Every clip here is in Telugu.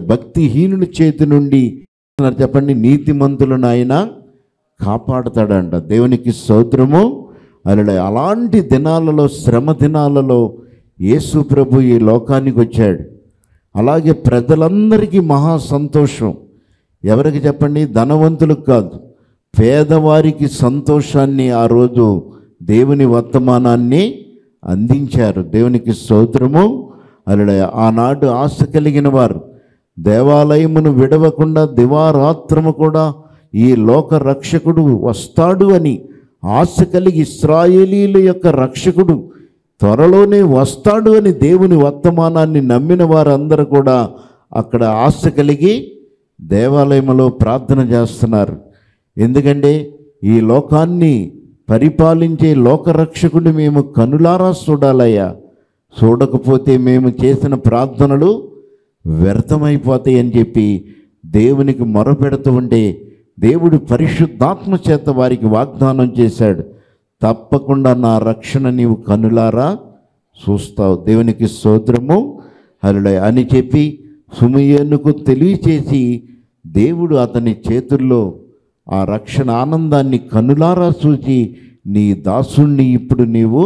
భక్తిహీనుని చేతి నుండి అన్నారు చెప్పండి నీతిమంతులను ఆయన కాపాడుతాడంట దేవునికి స్తోత్రము అలా అలాంటి దినాలలో శ్రమ దినాలలో యేసు ప్రభు ఈ లోకానికి వచ్చాడు అలాగే ప్రజలందరికీ మహా సంతోషం ఎవరికి చెప్పండి ధనవంతులకు కాదు పేదవారికి సంతోషాన్ని ఆ రోజు దేవుని వర్తమానాన్ని అందించారు దేవునికి స్తోత్రము అలా ఆనాడు ఆశ కలిగిన వారు దేవాలయమును విడవకుండా దివారాత్రము కూడా ఈ లోక రక్షకుడు వస్తాడు అని ఆశ కలిగి ఇస్రాయేలీల యొక్క రక్షకుడు త్వరలోనే వస్తాడు అని దేవుని వర్తమానాన్ని నమ్మిన వారందరూ కూడా అక్కడ ఆశ కలిగి దేవాలయంలో ప్రార్థన చేస్తున్నారు ఎందుకంటే ఈ లోకాన్ని పరిపాలించే లోకరక్షకుడిని మేము కనులారా చూడాలయ్యా చూడకపోతే మేము చేసిన ప్రార్థనలు వ్యర్థమైపోతాయి అని చెప్పి దేవునికి మొరపెడుతూ ఉంటే దేవుడు పరిశుద్ధాత్మ చేత వారికి వాగ్దానం చేశాడు తప్పకుండా నా రక్షణ నీవు కనులారా చూస్తావు దేవునికి స్తోత్రము హరుడే అని చెప్పి సుమయ్యనుకు తెలియచేసి దేవుడు అతని చేతుల్లో ఆ రక్షణ ఆనందాన్ని కనులారా చూసి నీ దాసుణ్ణి ఇప్పుడు నీవు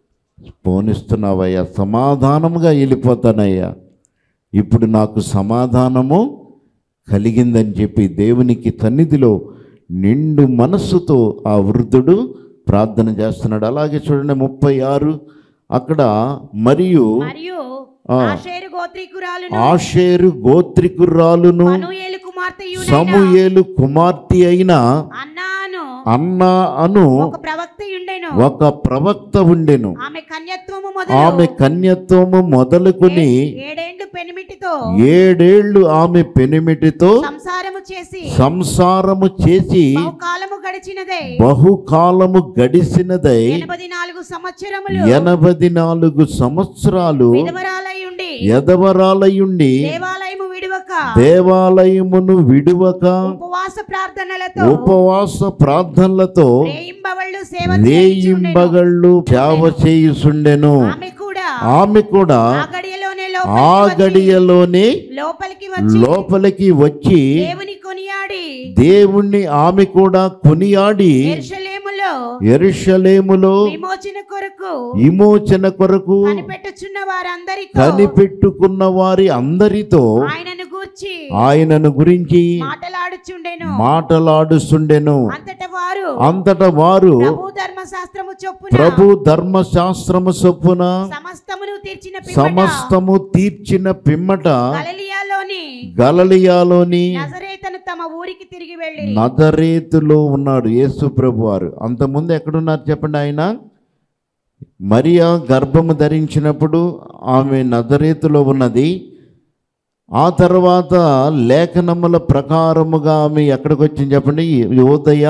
పోనిస్తున్నావయ్యా సమాధానముగా వెళ్ళిపోతానయ్యా ఇప్పుడు నాకు సమాధానము కలిగిందని చెప్పి దేవునికి సన్నిధిలో నిండు మనస్సుతో ఆ వృద్ధుడు ప్రార్థన చేస్తున్నాడు అలాగే చూడండి ముప్పై ఆరు అక్కడ మరియు మరియు ఆ. ఆషేరు గోత్రీకురాలును ఆషేరు గోత్రికురాలును మనుయేలు కుమార్తెయు సమూయేలు కుమార్తె అయిన అన్నాను అన్న అను ఒక ప్రవక్త ఉండెను ఒక ప్రవక్త ఉండెను ఆమె కన్యత్వము ఆమె మొదలు కన్యత్వము మొదలుకొని ఏడేండు పెనిమిటితో ఏడేళ్లు ఆమె పెనిమిటితో సంసారము చేసి సంసారము చేసి బహుకాలము గడిచినదే బహుకాలము గడిసినదై ఎనభై నాలుగు సంవత్సరములు ఎనభై నాలుగు సంవత్సరాలు విధవరాలై ఉండి ఎదవరాలయుండి దేవాలయము విడువక దేవాలయమును విడువక ఉపవాస ప్రార్థనలతో ఉపవాస ప్రార్థనలతో రేయింబవళ్ళు సేవ చేయుచుండెను. రేయింబగళ్ళు సేవ చేయుచుండెను ఆమె కూడా ఆమె కూడా ఆ గడియలోనే ఆ లోపలికి వచ్చి- గడియలోనే లోపలికి వచ్చి లోపలికి వచ్చి దేవుని కొనియాడి దేవుణ్ణి ఆమె కూడా కొనియాడి ఎరుషలేములో ఎరుషలేములో విమోచన కొరకు విమోచన కొరకు కనిపెట్టుచున్న వారందరితో కనిపెట్టుకున్న వారి అందరితో ఆయనను గూర్చి ఆయనను గురించి మాటలాడుచుండెను మాటలాడుచుండెను అంతట వారు అంతట వారు ప్రభు ధర్మశాస్త్రము చొప్పున ప్రభు ధర్మశాస్త్రము చొప్పున సమస్తమును తీర్చిన పిమ్మట సమస్తము తీర్చిన పిమ్మట గలిలియాలోని గలలియాలోని నజరేతను తమ ఊరికి తిరిగి వెళ్ళి నజరేతులో ఉన్నాడు యేసు ప్రభు వారు అంతకుముందు ఎక్కడున్నారు చెప్పండి ఆయన మరియా గర్భము ధరించినప్పుడు ఆమె నజరేతులో ఉన్నది ఆ తర్వాత లేఖనముల ప్రకారముగా ఆమె ఎక్కడికి వచ్చింది చెప్పండి యోదయ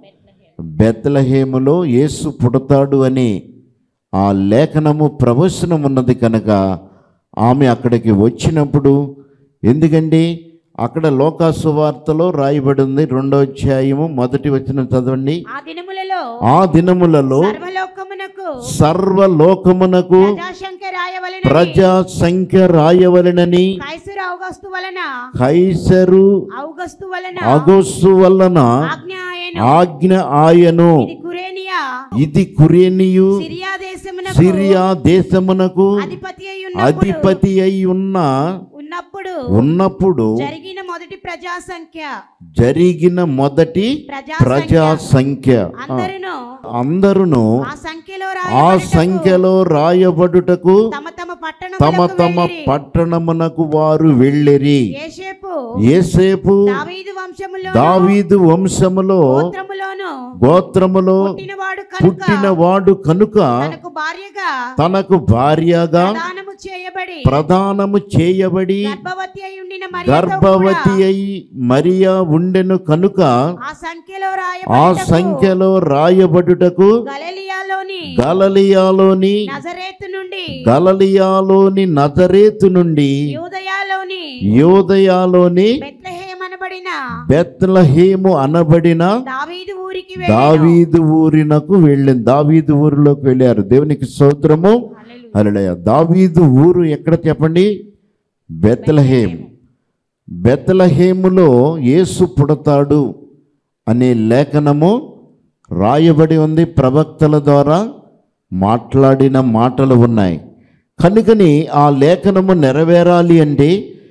బెత్లహేములో యేసు పుడతాడు అని ఆ లేఖనము ప్రవచనం ఉన్నది కనుక ఆమె అక్కడికి వచ్చినప్పుడు ఎందుకంటే అక్కడ లోకాసు వార్తలో రాయబడి ఉంది రెండో అధ్యాయము మొదటి వచ్చిన చదవండి ఆ దినములలో ఆ దినములలో సర్వలోకమునకు సర్వలోకమునకు ప్రజాశంక రాయవలెన ప్రజా సంఖ్య రాయవలెనని కైసరు అవగస్తు వలన కైసరు అవగస్తు వలన అగోస్సు వలన ఆజ్ఞ ఆయను ఆజ్ఞ ఆయను ఇది కురేనియా ఇది కురేనియు సిరియా దేశమునకు సిరియా దేశమునకు అధిపతి అయి ఉన్నప్పుడు అధిపతి అయి ఉన్న ఉన్నప్పుడు ఉన్నప్పుడు జరిగిన మొదటి ప్రజా సంఖ్య జరిగిన మొదటి ప్రజా ప్రజా సంఖ్య అందరును అందరును ఆ సంఖ్యలో ఆ రాయబడుటకు సంఖ్యలో రాయబడుటకు తమ తమ పట్టణ తమ తమ పట్టణమునకు వారు వెళ్ళిరి ఏసేపు ఏసేపు దావీదు వంశములో దావీదు వంశములో గోత్రములోను గోత్రములో పుట్టినవాడు కనుక పుట్టినవాడు కనుక తనకు భార్యగా తనకు భార్యగా ప్రదానము చేయబడి ప్రదానము చేయబడి గర్భవతి అయి ఉండిన మరియతో గర్భవతి కూడా అయి మరియా ఉండెను కనుక ఆ సంఖ్యలో ఆ రాయబడుటకు సంఖ్యలో రాయబడుటకు గలిలియాలోని గలలియాలోని నజరేతు నుండి గలలియాలోని నజరేతు నుండి యూదయాలోని యోదయాలోని బెత్లెహేం అనబడిన బెత్లహేము అనబడిన దావీదు ఊరికి వెళ్ళెను. దావీదు ఊరినకు వెళ్ళింది దావీదు ఊరిలోకి వెళ్ళారు దేవునికి స్తోత్రము హల్లెలూయా. హల్లెలూయా దావీదు ఊరు ఎక్కడ చెప్పండి బెత్లహేం బెతలహేములో యేసు పుడతాడు అనే లేఖనము రాయబడి ఉంది ప్రవక్తల ద్వారా మాట్లాడిన మాటలు ఉన్నాయి కనుకని ఆ లేఖనము నెరవేరాలి అంటే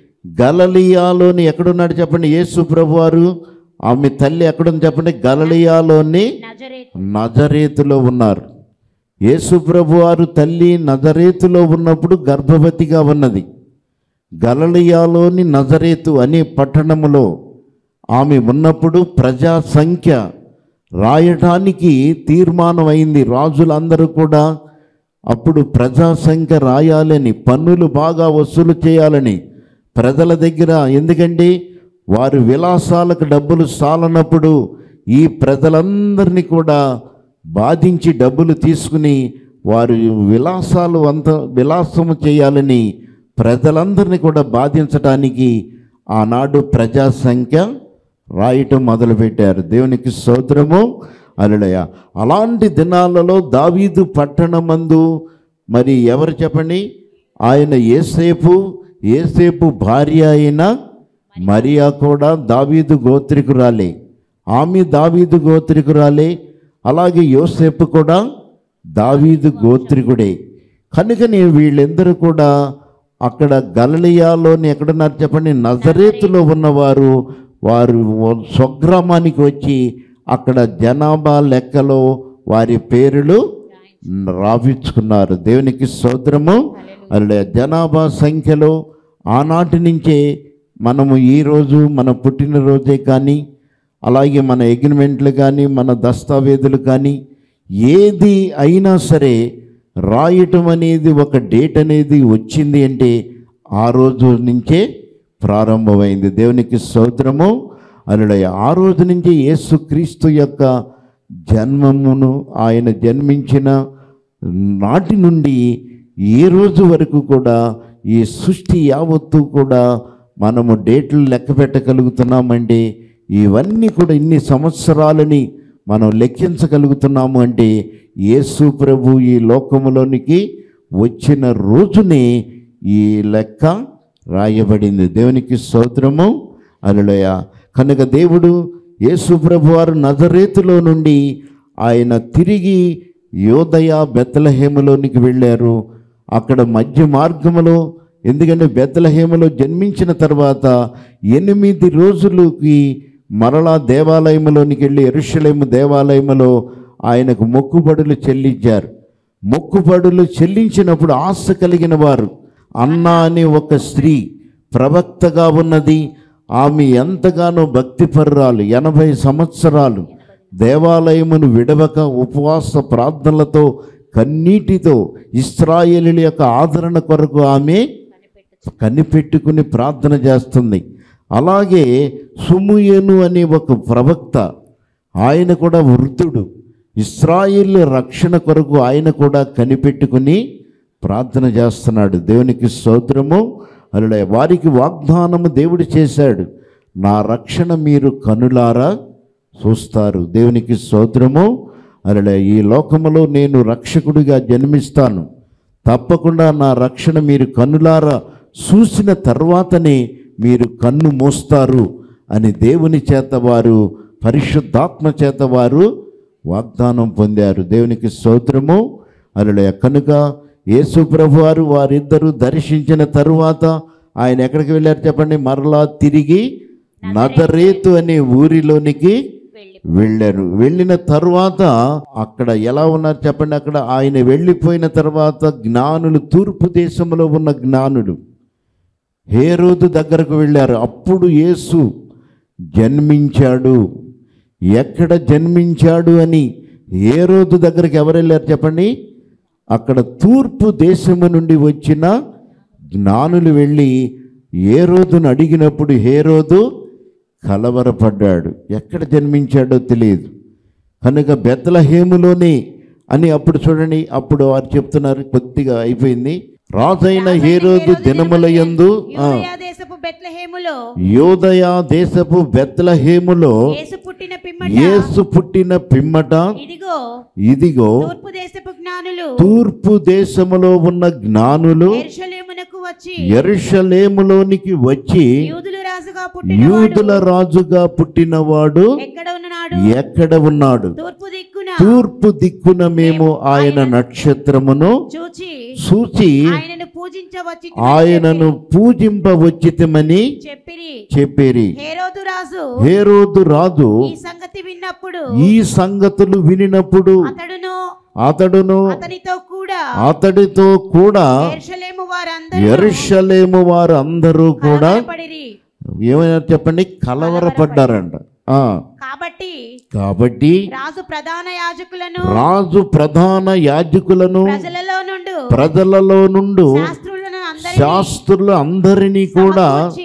గలలియాలోని ఎక్కడున్నాడు చెప్పండి యేసు ప్రభువారు ఆమె తల్లి ఎక్కడుంది చెప్పండి గలలియాలోని నజరేతు నజరేతులో ఉన్నారు యేసు ప్రభువారు తల్లి నజరేతులో ఉన్నప్పుడు గర్భవతిగా ఉన్నది గలలియాలోని నజరేతు అనే పట్టణములో ఆమె ఉన్నప్పుడు ప్రజా సంఖ్య రాయటానికి తీర్మానం అయింది రాజులందరూ కూడా అప్పుడు ప్రజా సంఖ్య రాయాలని పన్నులు బాగా వసూలు చేయాలని ప్రజల దగ్గర ఎందుకంటే వారి విలాసాలకు డబ్బులు సాలనప్పుడు ఈ ప్రజలందరినీ కూడా బాధించి డబ్బులు తీసుకుని వారి విలాసాలు అంత విలాసము చేయాలని ప్రజలందరినీ కూడా బాధించటానికి ఆనాడు ప్రజా సంఖ్య రాయటం మొదలుపెట్టారు దేవునికి స్తోత్రము అలడయ అలాంటి దినాలలో దావీదు పట్టణమందు మరి ఎవరు చెప్పండి ఆయన ఏసేపు ఏసేపు భార్య అయిన మరియా కూడా దావీదు గోత్రికురాలే ఆమె దావీదు గోత్రికురాలే అలాగే యోసేపు కూడా దావీదు గోత్రికుడే కనుకని వీళ్ళందరూ కూడా అక్కడ గలలియాలోని ఎక్కడున్నారు చెప్పండి నజరేతులో ఉన్నవారు వారు స్వగ్రామానికి వచ్చి అక్కడ జనాభా లెక్కలో వారి పేర్లు రాపించుకున్నారు దేవునికి స్తోత్రము అలా జనాభా సంఖ్యలో ఆనాటి నుంచే మనము ఈరోజు మన పుట్టినరోజే కానీ అలాగే మన అగ్రిమెంట్లు కానీ మన దస్తావేజులు కానీ ఏది అయినా సరే రాయటం అనేది ఒక డేట్ అనేది వచ్చింది అంటే ఆ రోజు నుంచే ప్రారంభమైంది దేవునికి స్తోత్రము అల్లుడయ్య ఆ రోజు నుంచి యేసుక్రీస్తు యొక్క జన్మమును ఆయన జన్మించిన నాటి నుండి ఏ రోజు వరకు కూడా ఈ సృష్టి యావత్తు కూడా మనము డేట్లు లెక్క పెట్టగలుగుతున్నామంటే ఇవన్నీ కూడా ఇన్ని సంవత్సరాలని మనం లెక్కించగలుగుతున్నాము అంటే యేసు ప్రభు ఈ లోకములోనికి వచ్చిన రోజునే ఈ లెక్క రాయబడింది దేవునికి స్తోత్రము అలలోయ కనుక దేవుడు యేసు ప్రభు వారు నజరేతులో నుండి ఆయన తిరిగి యోదయ బెత్తలహేములోనికి వెళ్ళారు అక్కడ మధ్య మార్గములో ఎందుకంటే బెత్తలహేములో జన్మించిన తర్వాత ఎనిమిది రోజులకి మరలా దేవాలయములోనికి వెళ్ళి ఎరుషలేము దేవాలయములో ఆయనకు మొక్కుబడులు చెల్లించారు మొక్కుబడులు చెల్లించినప్పుడు ఆశ కలిగిన వారు అన్న అనే ఒక స్త్రీ ప్రవక్తగా ఉన్నది ఆమె ఎంతగానో భక్తిపర్రాలు ఎనభై సంవత్సరాలు దేవాలయమును విడవక ఉపవాస ప్రార్థనలతో కన్నీటితో ఇస్రాయేలీల యొక్క ఆదరణ కొరకు ఆమె కనిపెట్టుకుని ప్రార్థన చేస్తుంది అలాగే సుముయేను అనే ఒక ప్రవక్త ఆయన కూడా వృద్ధుడు ఇస్రాయిల్ రక్షణ కొరకు ఆయన కూడా కనిపెట్టుకుని ప్రార్థన చేస్తున్నాడు దేవునికి స్తోత్రము అలా వారికి వాగ్దానము దేవుడు చేశాడు నా రక్షణ మీరు కనులారా చూస్తారు దేవునికి స్తోత్రము అలా ఈ లోకములో నేను రక్షకుడిగా జన్మిస్తాను తప్పకుండా నా రక్షణ మీరు కన్నులారా చూసిన తర్వాతనే మీరు కన్ను మోస్తారు అని దేవుని చేత వారు పరిశుద్ధాత్మ చేత వారు వాగ్దానం పొందారు దేవునికి స్తోత్రము అలా కనుక యేసు ప్రభు వారు వారిద్దరూ దర్శించిన తరువాత ఆయన ఎక్కడికి వెళ్ళారు చెప్పండి మరలా తిరిగి నదరేతు అనే ఊరిలోనికి వెళ్ళి వెళ్ళారు వెళ్ళిన తరువాత అక్కడ ఎలా ఉన్నారు చెప్పండి అక్కడ ఆయన వెళ్ళిపోయిన తర్వాత జ్ఞానులు తూర్పు దేశంలో ఉన్న జ్ఞానులు హేరోదు దగ్గరకు వెళ్ళారు అప్పుడు యేసు జన్మించాడు ఎక్కడ జన్మించాడు అని హేరోదు దగ్గరికి ఎవరు వెళ్ళారు చెప్పండి అక్కడ తూర్పు దేశము నుండి వచ్చిన జ్ఞానులు వెళ్ళి హేరోదును అడిగినప్పుడు హేరోదు కలవరపడ్డాడు ఎక్కడ జన్మించాడో తెలియదు కనుక బెత్తలహేములోనే అని అప్పుడు చూడండి అప్పుడు వారు చెప్తున్నారు కొద్దిగా అయిపోయింది రాజైన హేరోదు దినములయందు ఆ, యూదయ దేశపు బెత్లెహేములో యోదయ దేశపు బెత్తలహేములో యేసు పుట్టిన పిమ్మట యేసు పుట్టిన పిమ్మట ఇదిగో ఇదిగో తూర్పు దేశపు జ్ఞానులు తూర్పు దేశములో ఉన్న జ్ఞానులు ఎరుషలేమునకు వచ్చి ఎరుషలేములోనికి వచ్చి యూదులు రాజు రాజుగా పుట్టినవాడు యూదుల రాజుగా పుట్టినవాడు ఎక్కడ ఉన్నాడు ఎక్కడ ఉన్నాడు తూర్పు దిక్కున తూర్పు దిక్కున మేము ఆయన నక్షత్రమును చూచి చూచి ఆయనను పూజించవచ్చి ఆయనను పూజింపవచ్చితమని చెప్పిరి చెప్పేరి హేరోదు రాజు హేరోదు రాజు ఈ సంగతి విన్నప్పుడు ఈ సంగతులు వినినప్పుడు అతడును అతడును అతనితో కూడా అతడితో కూడా ఎర్షలేము వారందరూ ఎరుషలేము వారు అందరూ కూడా పడిరి ఏమైనా చెప్పండి కలవరపడ్డారంట ఆ కాబట్టి కాబట్టి రాజు ప్రధాన యాజకులను రాజు ప్రధాన యాజకులను ప్రజలలో నుండి ప్రజలలో నుండి శాస్త్రులను అందరి శాస్త్రులు అందరినీ కూడా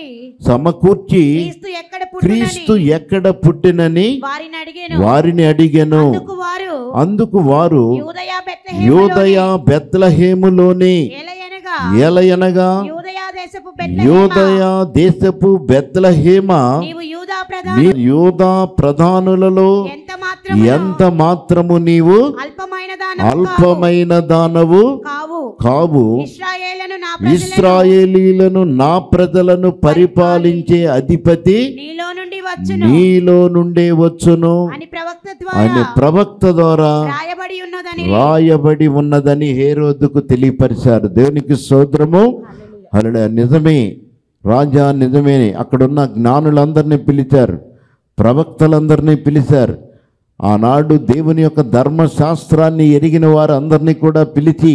సమకూర్చి క్రీస్తు ఎక్కడ క్రీస్తు పుట్టునని ఎక్కడ పుట్టినని వారిని అడిగాను వారిని అడిగెను అందుకు వారు అందుకు వారు యూదయ యోదయ బెత్లహేములోని ఎలయనగా ఏలయనగా యూదయ దేశపు యోదయ దేశపు బెత్లహేమ నీవు యూదా ప్రధాన నీ యూదా ప్రధానులలో ఎంత మాత్రం ఎంత మాత్రము నీవు అల్పమైన దాన అల్పమైన దానవు కావు కావు ఇశ్రాయేలను నా ప్రజలను ఇస్రాయేలీలను నా ప్రజలను పరిపాలించే అధిపతి నీలో నుండి వచ్చును నీలో నుండే వచ్చును అని ప్రవక్త అని ద్వారా ప్రవక్త ద్వారా రాయబడి ఉన్నదని రాయబడి ఉన్నదని హేరోదుకు తెలియపరిచారు దేవునికి సోదరము అలా నిజమే రాజా నిజమే అక్కడున్న జ్ఞానులందరినీ పిలిచారు ప్రవక్తలందరినీ పిలిచారు ఆనాడు దేవుని యొక్క ధర్మశాస్త్రాన్ని ఎరిగిన వారు అందరినీ కూడా పిలిచి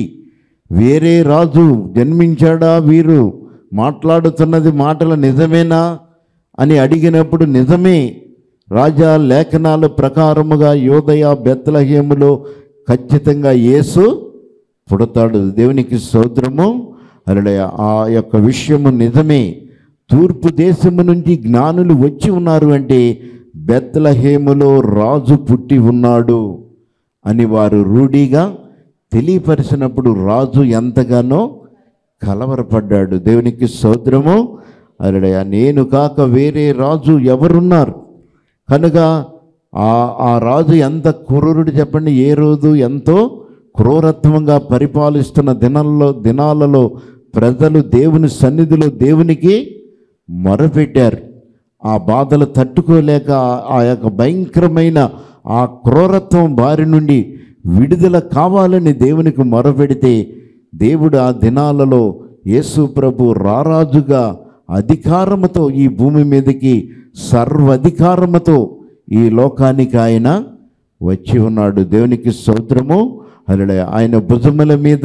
వేరే రాజు జన్మించాడా వీరు మాట్లాడుతున్నది మాటలు నిజమేనా అని అడిగినప్పుడు నిజమే రాజా లేఖనాల ప్రకారముగా యోదయ బెత్తలహేములో ఖచ్చితంగా యేసు పుడతాడు దేవునికి సోదరము అలా ఆ యొక్క విషయము నిజమే తూర్పు దేశము నుంచి జ్ఞానులు వచ్చి ఉన్నారు అంటే బెత్తలహేములో రాజు పుట్టి ఉన్నాడు అని వారు రూఢీగా తెలియపరిచినప్పుడు రాజు ఎంతగానో కలవరపడ్డాడు దేవునికి సోదరము అలడయ నేను కాక వేరే రాజు ఎవరున్నారు కనుక ఆ ఆ రాజు ఎంత క్రూరుడు చెప్పండి ఏ రోజు ఎంతో క్రూరత్వంగా పరిపాలిస్తున్న దినాల్లో దినాలలో ప్రజలు దేవుని సన్నిధిలో దేవునికి మొరపెట్టారు ఆ బాధలు తట్టుకోలేక ఆ- ఆ యొక్క భయంకరమైన ఆ క్రూరత్వం బారి నుండి విడుదల కావాలని దేవునికి మొరపెడితే దేవుడు ఆ దినాలలో యేసు ప్రభు రారాజుగా అధికారముతో ఈ భూమి మీదకి సర్వధికారముతో ఈ లోకానికి ఆయన వచ్చి ఉన్నాడు దేవునికి స్తోత్రము అలా ఆయన భుజముల మీద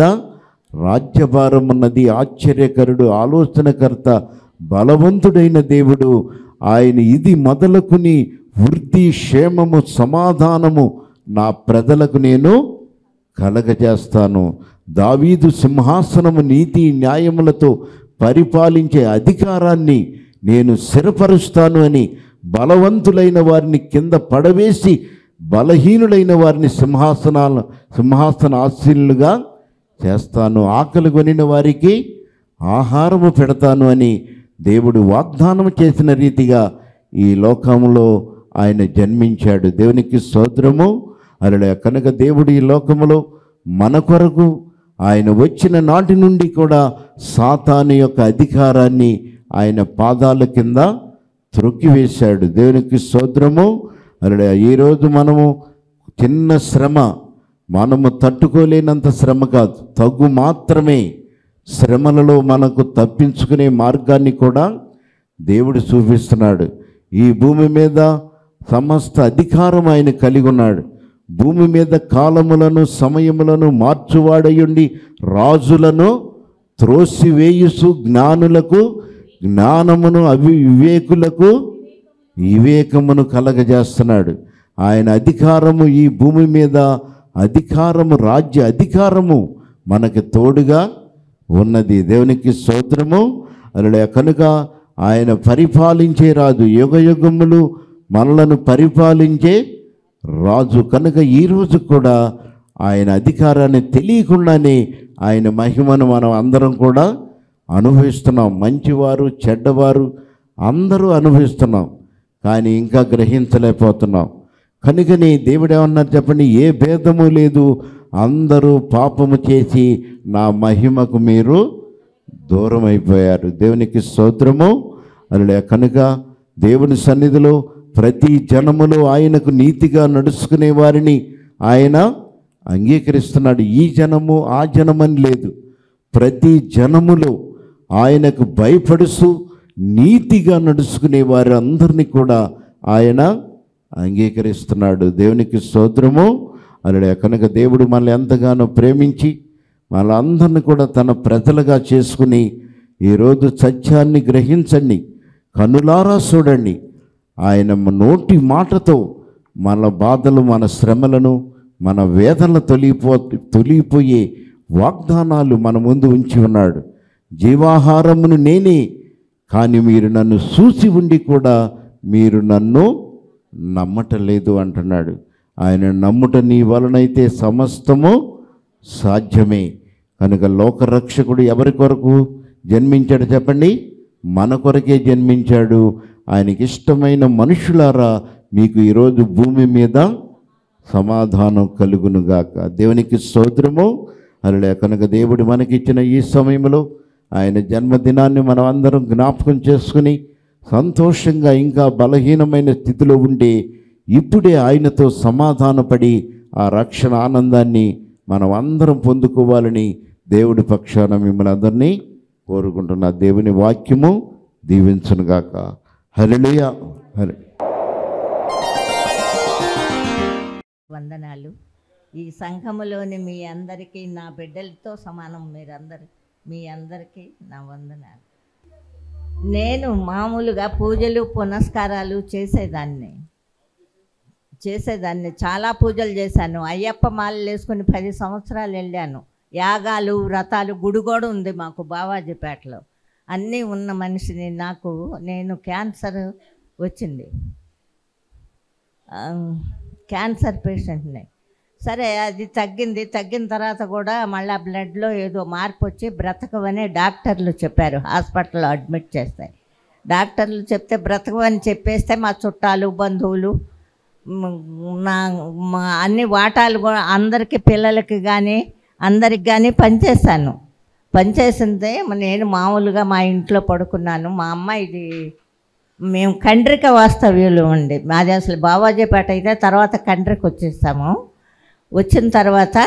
రాజ్యభారం ఉన్నది ఆశ్చర్యకరుడు ఆలోచనకర్త బలవంతుడైన దేవుడు ఆయన ఇది మొదలుకుని వృద్ధి క్షేమము సమాధానము నా ప్రజలకు నేను కలగజేస్తాను దావీదు సింహాసనము నీతి న్యాయములతో పరిపాలించే అధికారాన్ని నేను స్థిరపరుస్తాను అని బలవంతులైన వారిని కింద పడవేసి బలహీనులైన వారిని సింహాసనాల సింహాసన ఆశీనులుగా చేస్తాను ఆకలి కొనిన వారికి ఆహారము పెడతాను అని దేవుడు వాగ్దానం చేసిన రీతిగా ఈ లోకంలో ఆయన జన్మించాడు దేవునికి స్తోత్రము అలా కనుక దేవుడు ఈ లోకములో మన కొరకు ఆయన వచ్చిన నాటి నుండి కూడా సాతాను యొక్క అధికారాన్ని ఆయన పాదాల కింద త్రొక్కివేశాడు దేవునికి స్తోత్రము అలా ఈరోజు మనము చిన్న శ్రమ మనము తట్టుకోలేనంత శ్రమ కాదు తగ్గు మాత్రమే శ్రమలలో మనకు తప్పించుకునే మార్గాన్ని కూడా దేవుడు చూపిస్తున్నాడు ఈ భూమి మీద సమస్త అధికారం ఆయన కలిగి ఉన్నాడు భూమి మీద కాలములను సమయములను మార్చువాడయుండి రాజులను త్రోసివేయుసు జ్ఞానులకు జ్ఞానమును అవి వివేకులకు వివేకమును కలగజేస్తున్నాడు ఆయన అధికారము ఈ భూమి మీద అధికారము రాజ్య అధికారము మనకి తోడుగా ఉన్నది దేవునికి స్తోత్రము అలా కనుక ఆయన పరిపాలించే రాజు యుగ యుగములు మనలను పరిపాలించే రాజు కనుక ఈరోజు కూడా ఆయన అధికారాన్ని తెలియకుండానే ఆయన మహిమను మనం అందరం కూడా అనుభవిస్తున్నాం మంచివారు చెడ్డవారు అందరూ అనుభవిస్తున్నాం కానీ ఇంకా గ్రహించలేకపోతున్నాం కనుకని దేవుడు ఏమన్నారు చెప్పండి ఏ భేదము లేదు అందరూ పాపము చేసి నా మహిమకు మీరు దూరం అయిపోయారు దేవునికి స్తోత్రము అలా కనుక దేవుని సన్నిధిలో ప్రతి జనములో ఆయనకు నీతిగా నడుచుకునే వారిని ఆయన అంగీకరిస్తున్నాడు ఈ జనము ఆ జనమని లేదు ప్రతి జనములో ఆయనకు భయపడుస్తూ నీతిగా నడుచుకునే వారి అందరినీ కూడా ఆయన అంగీకరిస్తున్నాడు దేవునికి స్తోత్రము అలా కనుక దేవుడు మనల్ని ఎంతగానో ప్రేమించి వాళ్ళందరిని కూడా తన ప్రజలుగా చేసుకుని ఈరోజు సత్యాన్ని గ్రహించండి కనులారా చూడండి ఆయన నోటి మాటతో మన బాధలు మన శ్రమలను మన వేదనలు తొలిపో తొలిగిపోయే వాగ్దానాలు మన ముందు ఉంచి ఉన్నాడు జీవాహారమును నేనే కానీ మీరు నన్ను చూసి ఉండి కూడా మీరు నన్ను నమ్మటలేదు అంటున్నాడు ఆయన నమ్ముట నీ వలనైతే సమస్తము సాధ్యమే కనుక లోకరక్షకుడు ఎవరి కొరకు జన్మించాడు చెప్పండి మన కొరకే జన్మించాడు ఆయనకి ఇష్టమైన మనుషులారా మీకు ఈరోజు భూమి మీద సమాధానం కలుగునుగాక దేవునికి స్తోత్రము అలా కనుక దేవుడు మనకిచ్చిన ఈ సమయంలో ఆయన జన్మదినాన్ని మనం అందరం జ్ఞాపకం చేసుకుని సంతోషంగా ఇంకా బలహీనమైన స్థితిలో ఉండి ఇప్పుడే ఆయనతో సమాధానపడి ఆ రక్షణ ఆనందాన్ని మనం అందరం పొందుకోవాలని దేవుడి పక్షాన మిమ్మల్ని అందరినీ కోరుకుంటున్నా దేవుని వాక్యము దీవించునుగాక హరిలుయ హరి వందనాలు ఈ సంఘములోని మీ అందరికీ నా బిడ్డలతో సమానం మీరందరు మీ అందరికీ నా వందనాలు నేను మామూలుగా పూజలు పునస్కారాలు చేసేదాన్ని చేసేదాన్ని చాలా పూజలు చేశాను అయ్యప్ప మాలలు వేసుకుని పది సంవత్సరాలు వెళ్ళాను యాగాలు వ్రతాలు గుడి కూడా ఉంది మాకు బావాజీపేటలో అన్నీ ఉన్న మనిషిని నాకు నేను క్యాన్సర్ వచ్చింది ఆ, క్యాన్సర్ పేషెంట్ని సరే అది తగ్గింది తగ్గిన తర్వాత కూడా మళ్ళీ బ్లడ్లో ఏదో మార్పు వచ్చి బ్రతకవని డాక్టర్లు చెప్పారు హాస్పిటల్లో అడ్మిట్ చేస్తే డాక్టర్లు చెప్తే బ్రతకవని చెప్పేస్తే మా చుట్టాలు బంధువులు మ్, నా మా అన్ని వాటాలు కూడా అందరికి పిల్లలకి కానీ అందరికి కానీ పనిచేశాను పనిచేసిందే నేను మామూలుగా మా ఇంట్లో పడుకున్నాను మా అమ్మాయిది మేము కండ్రిక వాస్తవ్యులు ఉండి మాది అసలు బావాజీపేట అయితే తర్వాత కండ్రికి వచ్చేసాము వచ్చిన తర్వాత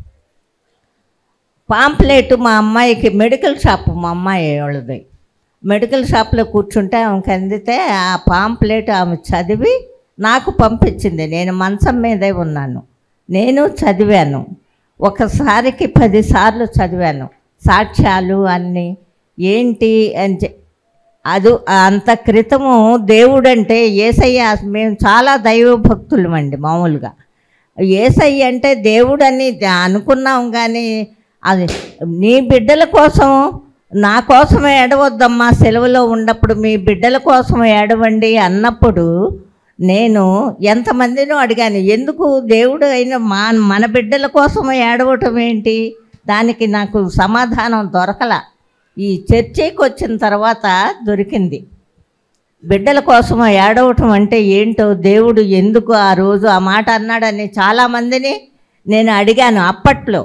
పాంప్లెట్ మా అమ్మాయికి మెడికల్ షాప్ మా అమ్మాయి వాళ్ళది మెడికల్ షాప్లో కూర్చుంటే ఆమెకి అందితే ఆ పాంప్లెట్ ఆమె చదివి నాకు పంపించింది నేను మంచం మీదే ఉన్నాను నేను చదివాను ఒకసారికి పదిసార్లు చదివాను సాక్ష్యాలు అన్నీ ఏంటి అని చె- అది అంత క్రితము దేవుడంటే ఏసయ్య మేము చాలా దైవ భక్తులమండి మామూలుగా ఏసయ్య అంటే దేవుడని అనుకున్నాం కానీ అది నీ బిడ్డల కోసం నా కోసమే ఏడవద్దమ్మా సెలవులో ఉన్నప్పుడు మీ బిడ్డల కోసం ఏడవండి అన్నప్పుడు నేను ఎంతమందినో అడిగాను ఎందుకు దేవుడు అయిన మా మన బిడ్డల కోసం ఏడవటం ఏంటి దానికి నాకు సమాధానం దొరకల ఈ చర్చికి వచ్చిన తర్వాత దొరికింది బిడ్డల కోసం ఏడవటం అంటే ఏంటో దేవుడు ఎందుకు ఆ రోజు ఆ మాట అన్నాడని చాలామందిని నేను అడిగాను అప్పట్లో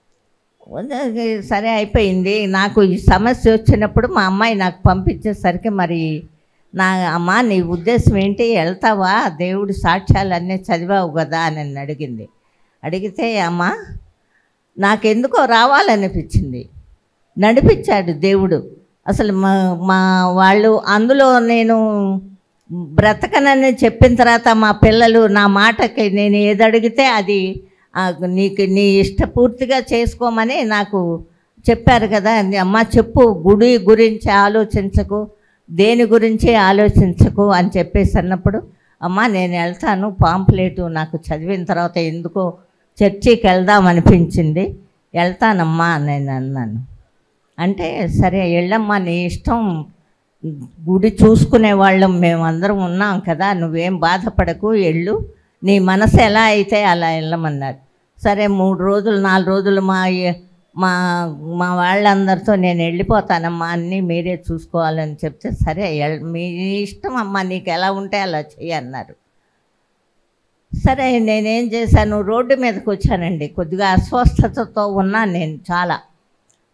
సరే అయిపోయింది నాకు ఈ సమస్య వచ్చినప్పుడు మా అమ్మాయి నాకు పంపించేసరికి మరి నా అమ్మ నీ ఉద్దేశం ఏంటి వెళ్తావా దేవుడి సాక్ష్యాలన్నీ చదివావు కదా అని నన్ను అడిగింది అడిగితే అమ్మ నాకెందుకో రావాలనిపించింది నడిపించాడు దేవుడు అసలు మా మా వాళ్ళు అందులో నేను బ్రతకనని చెప్పిన తర్వాత మా పిల్లలు నా మాటకి నేను ఏది అడిగితే అది ఆ, నీకు నీ ఇష్టపూర్తిగా చేసుకోమని నాకు చెప్పారు కదా అమ్మ చెప్పు గుడి గురించి ఆలోచించకు దేని గురించి ఆలోచించకు అని చెప్పేసి అన్నప్పుడు అమ్మ నేను వెళ్తాను పాంప్లెట్ నాకు చదివిన తర్వాత ఎందుకో చర్చికి వెళ్దాం అనిపించింది వెళ్తానమ్మా అని నేను అన్నాను అంటే సరే వెళ్ళమ్మా నీ ఇష్టం గుడి చూసుకునే వాళ్ళం మేమందరం ఉన్నాం కదా నువ్వేం బాధపడకు వెళ్ళు నీ మనసు ఎలా అయితే అలా వెళ్ళమన్నారు సరే మూడు రోజులు నాలుగు రోజులు మా మా మా వాళ్ళందరితో నేను వెళ్ళిపోతానమ్మా అన్నీ మీరే చూసుకోవాలని చెప్తే సరే ఎల్- మీ ఇష్టం అమ్మా నీకు ఎలా ఉంటే అలా చెయ్యి అన్నారు సరే నేనేం చేశాను రోడ్డు మీదకి వచ్చానండి కొద్దిగా అస్వస్థతతో ఉన్నాను నేను చాలా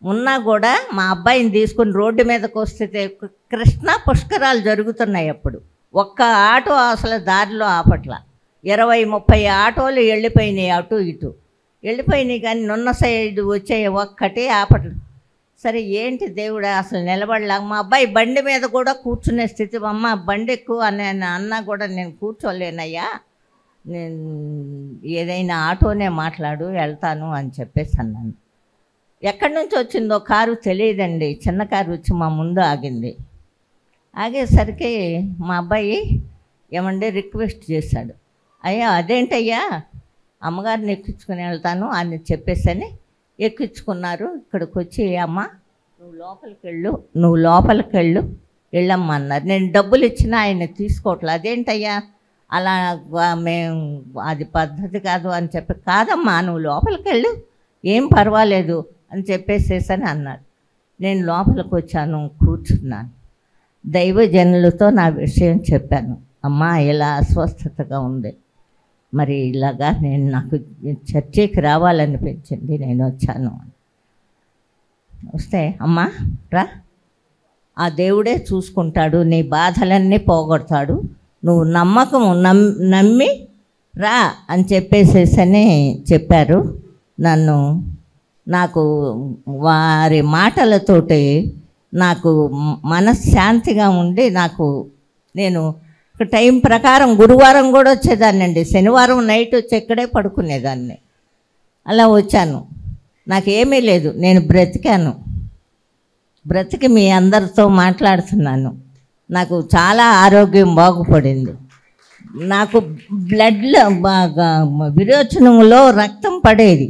ఉన్నా కూడా మా అబ్బాయిని తీసుకుని రోడ్డు మీదకి వస్తే కృష్ణ పుష్కరాలు జరుగుతున్నాయి అప్పుడు ఒక్క ఆటో అసలు దారిలో ఆపట్ల ఇరవై ముప్పై ఆటోలు వెళ్ళిపోయినాయి అటు ఇటు వెళ్ళిపోయినాయి కానీ నున్న సైడ్ వచ్చే ఒక్కటి ఆపట్ల సరే ఏంటి దేవుడా అసలు నిలబడలేక మా అబ్బాయి బండి మీద కూడా కూర్చునే స్థితి అమ్మ బండి ఎక్కువ అని అన్నా కూడా నేను కూర్చోలేనయ్యా నేను ఏదైనా ఆటోనే మాట్లాడు వెళ్తాను అని చెప్పేసి అన్నాను ఎక్కడి నుంచి వచ్చిందో కారు తెలియదండి చిన్న కారు వచ్చి మా ముందు ఆగింది ఆగేసరికి మా అబ్బాయి ఏమంటే రిక్వెస్ట్ చేశాడు అయ్యా అదేంటయ్యా అమ్మగారిని ఎక్కించుకుని వెళ్తాను అని చెప్పేసని ఎక్కించుకున్నారు ఇక్కడికి వచ్చి అమ్మ నువ్వు లోపలికి వెళ్ళు నువ్వు లోపలికి వెళ్ళు వెళ్ళమ్మా అన్నారు నేను డబ్బులు ఇచ్చినా ఆయన తీసుకోవట్లేదు అదేంటయ్యా అలా వా- మేము అది పద్ధతి కాదు అని చెప్పి కాదమ్మా నువ్వు లోపలికి వెళ్ళు ఏం పర్వాలేదు అని చెప్పేసేసని అన్నాడు నేను లోపలికి వచ్చాను కూర్చున్నాను దైవజనులతో నా విషయం చెప్పాను అమ్మా ఇలా అస్వస్థతగా ఉంది మరి ఇలాగా నేను నాకు చర్చికి రావాలనిపించింది నేను వచ్చాను వస్తే అమ్మా రా ఆ దేవుడే చూసుకుంటాడు నీ బాధలన్నీ పోగొడతాడు నువ్వు నమ్మకం నమ్ నమ్మి రా అని చెప్పేసేసని చెప్పారు నన్ను నాకు వారి మాటలతోటి నాకు మ- మనశ్శాంతిగా ఉండి నాకు నేను ఒక టైం ప్రకారం గురువారం కూడా వచ్చేదాన్నండి శనివారం నైట్ వచ్చి ఇక్కడే పడుకునేదాన్ని అలా వచ్చాను నాకేమీ లేదు నేను బ్రతికాను బ్రతికి మీ అందరితో మాట్లాడుతున్నాను నాకు చాలా ఆరోగ్యం బాగుపడింది నాకు బ్లడ్లో బాగా విరోచనంలో రక్తం పడేది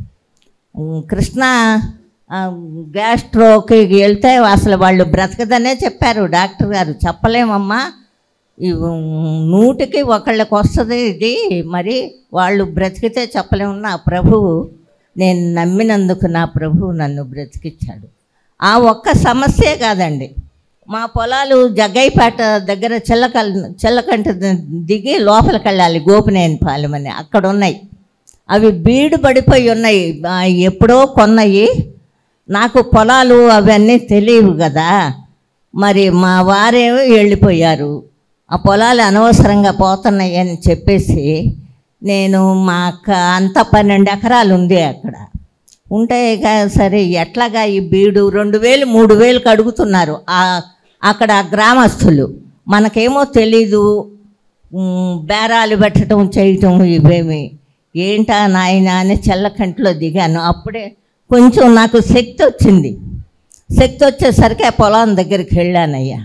ఉమ్, కృష్ణ ఆ, గ్యాస్ట్రోకి వెళ్తే అసలు వాళ్ళు బ్రతకదనే చెప్పారు డాక్టర్ గారు చెప్పలేమమ్మా ఈ ఉమ్, నూటికి ఒకళ్ళకి వస్తుంది ఇది మరి వాళ్ళు బ్రతికితే చెప్పలేము నా ప్రభువు నేను నమ్మినందుకు నా ప్రభువు నన్ను బ్రతికిచ్చాడు ఆ ఒక్క సమస్యే కాదండి మా పొలాలు జగ్గైపేట దగ్గర చిల్లకల్ చిల్లకంట దిగి లోపలికి వెళ్ళాలి గోపినేని పాలెం అని అక్కడ ఉన్నాయి అవి బీడు పడిపోయి ఉన్నాయి ఆ, ఎప్పుడో కొన్నాయి నాకు పొలాలు అవన్నీ తెలియవు కదా మరి మా వారేమో వెళ్ళిపోయారు ఆ పొలాలు అనవసరంగా పోతున్నాయి అని చెప్పేసి నేను మా అక్క అంత పన్నెండు ఎకరాలు ఉంది అక్కడ ఉంటే ఇక సరే ఎట్లాగా ఈ బీడు రెండు వేలు మూడు వేలకు అడుగుతున్నారు ఆ అక్కడ గ్రామస్తులు మనకేమో తెలీదు ఉమ్, బేరాలు పెట్టడం చేయటం ఇవేమి ఏంటా నాయన అని చల్లకంట్లో దిగాను అప్పుడే కొంచెం నాకు శక్తి వచ్చింది శక్తి వచ్చేసరికి ఆ పొలం దగ్గరికి వెళ్ళానయ్యా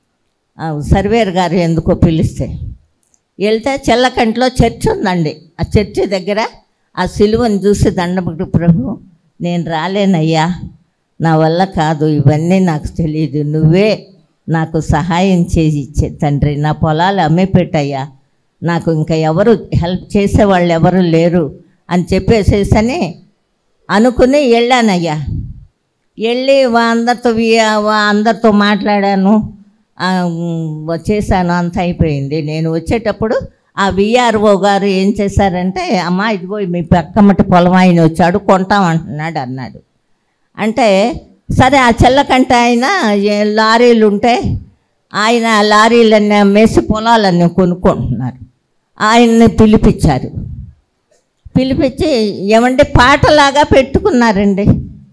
ఆ సర్వేర్ గారు ఎందుకో పిలిస్తే వెళ్తే చెల్లకంట్లో చర్చ్ ఉందండి ఆ చర్చి దగ్గర ఆ సిలువను చూసి దండముడు ప్రభు నేను రాలేనయ్యా నా వల్ల కాదు ఇవన్నీ నాకు తెలియదు నువ్వే నాకు సహాయం చేసి ఇచ్చే తండ్రి నా పొలాలు అమ్మి పెట్టయ్యా నాకు ఇంకా ఎవరు హెల్ప్ చేసేవాళ్ళు ఎవరు లేరు అని చెప్పేసేసని అనుకుని వెళ్ళానయ్యా వెళ్ళి వా- అందరితో వి- వా- అందరితో మాట్లాడాను ఆ, ఉమ్, చేశాను అంత అయిపోయింది నేను వచ్చేటప్పుడు ఆ విఆర్ఓ గారు ఏం చేశారంటే అమ్మా ఇదిగో మీ పక్కమ్మటి పొలం ఆయన వచ్చాడు కొంటామంటున్నాడు అన్నాడు అంటే సరే ఆ చెల్లకంట ఆయన ఏ లారీలు ఉంటే ఆయన ఆ లారీలన్నీ అమ్మేసి పొలాలన్నీ కొనుక్కుంటున్నారు ఆయన్ని పిలిపించారు పిలిపించి ఏమంటే పాటలాగా పెట్టుకున్నారండి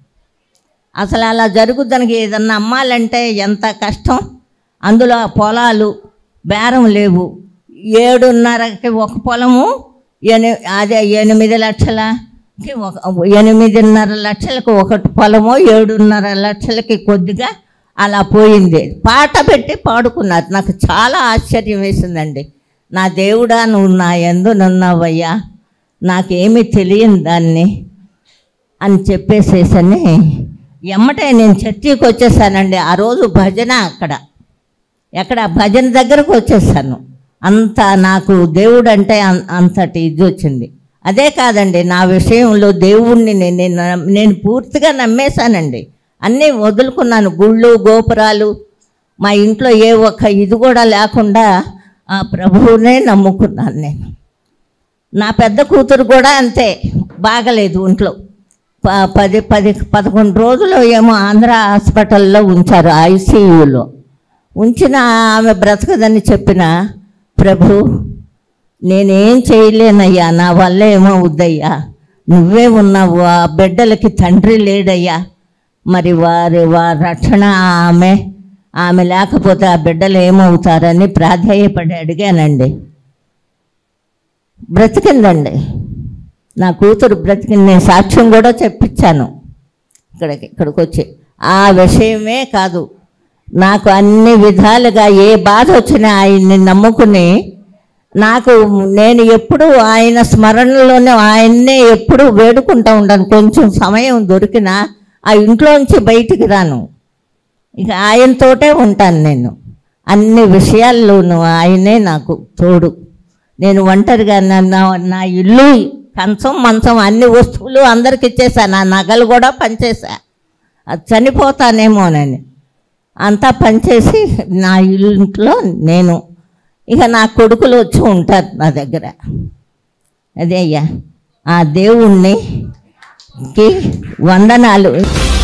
అసలు అలా జరుగుదానికి ఏదన్నా అమ్మాలంటే ఎంత కష్టం అందులో ఆ పొలాలు బేరం లేవు ఏడున్నరకి ఒక పొలము ఎని అదే ఎనిమిది లక్షలకి ఒక ఎనిమిదిన్నర లక్షలకు ఒకటి పొలము ఏడున్నర లక్షలకి కొద్దిగా అలా పోయింది పాట పెట్టి పాడుకున్నారు నాకు చాలా ఆశ్చర్యం వేసిందండి నా దేవుడా నువ్వు నా ఎందు నున్నావయ్యా నాకేమీ తెలియని దాన్ని అని చెప్పేసేసని ఎమ్మటే నేను చర్చికి వచ్చేసానండి ఆ రోజు భజన అక్కడ ఎక్కడ భజన దగ్గరకు వచ్చేసాను అంత నాకు దేవుడు అంటే అం- అంతటి ఇది వచ్చింది అదే కాదండి నా విషయంలో దేవుణ్ణి నేను నేను- నేను పూర్తిగా నమ్మేశానండి అన్నీ వదులుకున్నాను గుళ్ళు గోపురాలు మా ఇంట్లో ఏ ఒక్క ఇది కూడా లేకుండా ఆ ప్రభువునే నమ్ముకున్నాను నేను నా పెద్ద కూతురు కూడా అంతే బాగలేదు ఒంట్లో ప- పది పది పదకొండు రోజులు ఏమో ఆంధ్ర హాస్పిటల్లో ఉంచారు ఐసీయూలో ఉంచిన ఆమె బ్రతకదని చెప్పిన ప్రభు నేనేం చేయలేనయ్యా నా వల్ల ఏమో వద్దయ్యా నువ్వే ఉన్నావు ఆ బిడ్డలకి తండ్రి లేడయ్యా మరి వారి వారి రక్షణ ఆమె ఆమె లేకపోతే ఆ బిడ్డలు ఏమవుతారని ప్రాధేయపడి అడిగానండి బ్రతికిందండి నా కూతురు బ్రతికింది నేను సాక్ష్యం కూడా చెప్పించాను ఇక్కడికి ఇక్కడికి వచ్చి ఆ విషయమే కాదు నాకు అన్ని విధాలుగా ఏ బాధ వచ్చినా ఆయన్ని నమ్ముకుని నాకు నేను ఎప్పుడు ఆయన స్మరణలోనే ఆయన్నే ఎప్పుడు వేడుకుంటూ ఉంటాను కొంచెం సమయం దొరికినా ఆ ఇంట్లోంచి బయటికి రాను ఇక ఆయనతోటే ఉంటాను నేను అన్ని విషయాల్లోనూ ఆయనే నాకు తోడు నేను ఒంటరిగా నా నా- నా ఇల్లు కంచం మంచం అన్ని వస్తువులు అందరికి ఇచ్చేసా నా నగలు కూడా పనిచేసా అది చనిపోతానేమోనని అంతా పనిచేసి నా ఇంట్లో నేను ఇక నా కొడుకులు వచ్చి ఉంటారు నా దగ్గర అదే అయ్యా ఆ దేవుణ్ణి కి వందనాలు